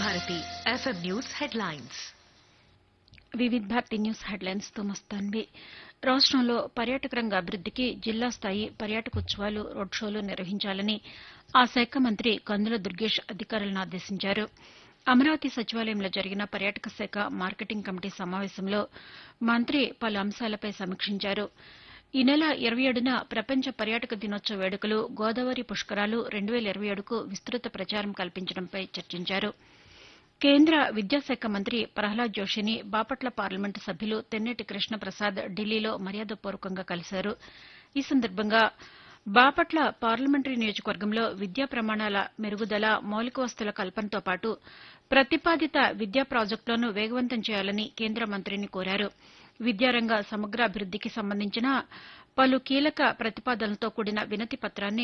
Bharati FM news headlines Vividh Bharati news headlines తో మస్తాన్వి రాష్టంలో పర్యాటక రంగ అభివృద్దికి జిల్లా స్థాయి పర్యాటకోత్సవాలు రోడ్ షోలు నిర్వహించాలని ఆ శాఖ మంత్రి కందుల దుర్గేష్ అధికారులను ఆదేశించారు అమరావతి సచివాలయంలో జరిగిన పర్యాటక శాఖ మార్కెటింగ్ కమిటీ సమావేశంలో మంత్రి పలు అంశాలపై సమీక్షించారు ఈ నెల ఇరవై ఏడున ప్రపంచ పర్యాటక దినోత్సవ వేడుకలు గోదావరి పుష్కరాలు రెండు వేల ఇరవై ఏడుకు విస్తృత ప్రచారం కల్పించడంపై చర్చించారు కేంద్ర విద్యాశాఖ మంత్రి ప్రహ్లాద్ జోషిని బాపట్ల పార్లమెంటు సభ్యులు తెన్నేటి కృష్ణప్రసాద్ ఢిల్లీలో మర్యాదపూర్వకంగా కలిశారు ఈ సందర్భంగా బాపట్ల పార్లమెంటరీ నియోజకవర్గంలో విద్యా ప్రమాణాల మెరుగుదల మౌలిక వసతుల కల్పనతో పాటు ప్రతిపాదిత విద్యా ప్రాజెక్టులను వేగవంతం చేయాలని కేంద్ర మంత్రిని కోరారు విద్యారంగ సమగ్ర అభివృద్దికి సంబంధించిన పలు కీలక ప్రతిపాదనలతో కూడిన వినతి పత్రాన్ని